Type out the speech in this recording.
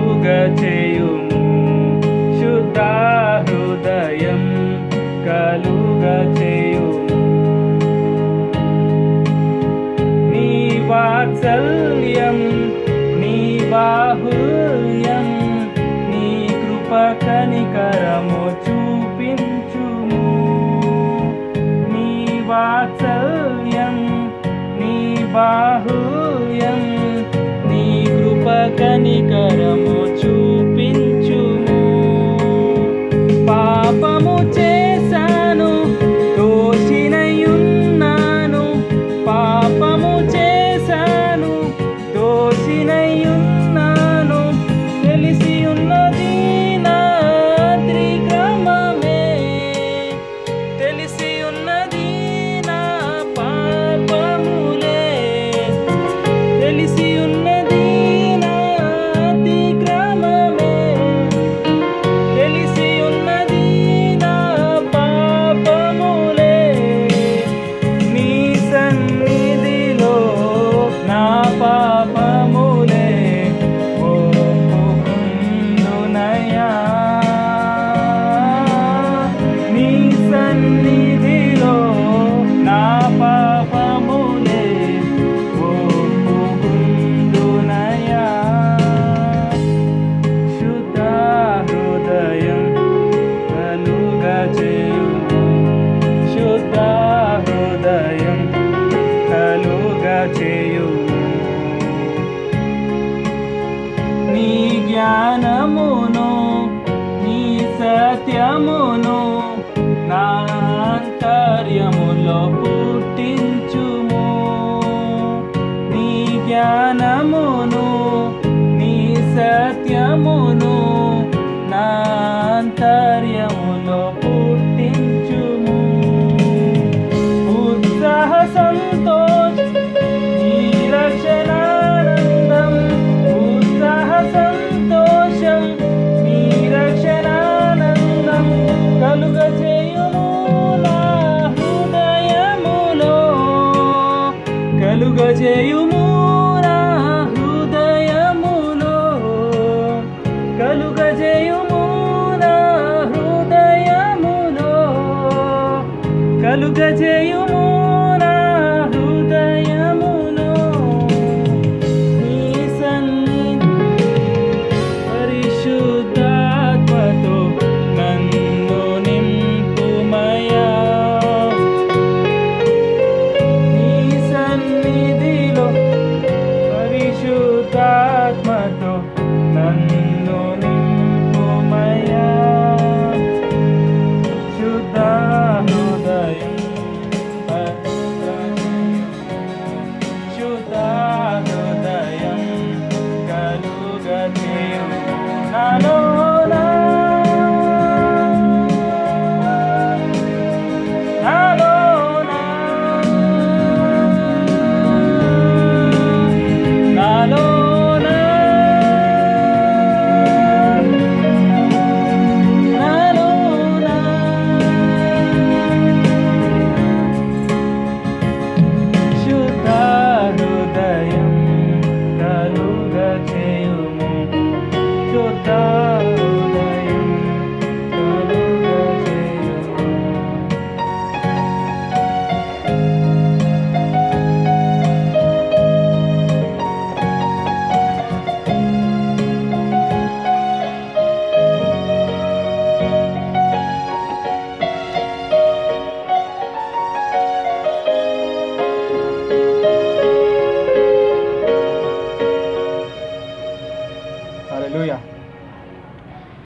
కలుగ చేయుము శుద్ధ హృదయం కలుగ చేయుము నీ వాత్సల్యం నీ బాహుల్యం నీ కృప కనికరము చూపించుము నీ వాత్సల్యం నీ బాహుల్యం నీ కృప కనికరము చూపించుము పాపము చేశాను దోషినయున్నాను పాపము చేశాను దోషినయున్నాను తెలిసి ఉన్నది నా త్రిక్రమమే తెలిసి ఉన్నది నా పాపములే తెలిసి ఉన్నది నా అతిక్రమమే తెలిసి ఉన్నది నా పాపములే నీ సన్నిధిలో నా పాపములే ఒప్పుకుందునయ్యా నీ సన్నిధిలో నా పాపములే ఒప్పుకుందునయ్యా శుద్ధ హృదయం కలుగ చేయుము శుద్ధ హృదయం కలుగ చేయుము నీ జ్ఞానమును నీ సత్యమును నా అంతర్యములో పుట్టించుము నీ జ్ఞానమును నీ సత్యమును నా అంతర్యములో పుట్టించుము ఉత్సాహ సంతోష నీ రక్షణానందం ఉత్సాహ సంతోషం నీ రక్షణానందం కలుగ చేయుము నా హృదయములో కలుగ చేయుము నా హృదయములో కలుగ చేయుము నా హృదయములో కలుగ చేయుము నా హృదయములో నీ సన్నిధి పరిశుద్ధాత్మతో నన్ను నింపుమయా నీ సన్నిధిలో పరిశుద్ధాత్మతో నన్ను నింపుమయా శుద్ధ హృదయం శుద్ధ హృదయం కలుగ నాలో నాలోనా నాలోనా శుద్ధ హృదయం కలుగ చేయుము శుద్ధ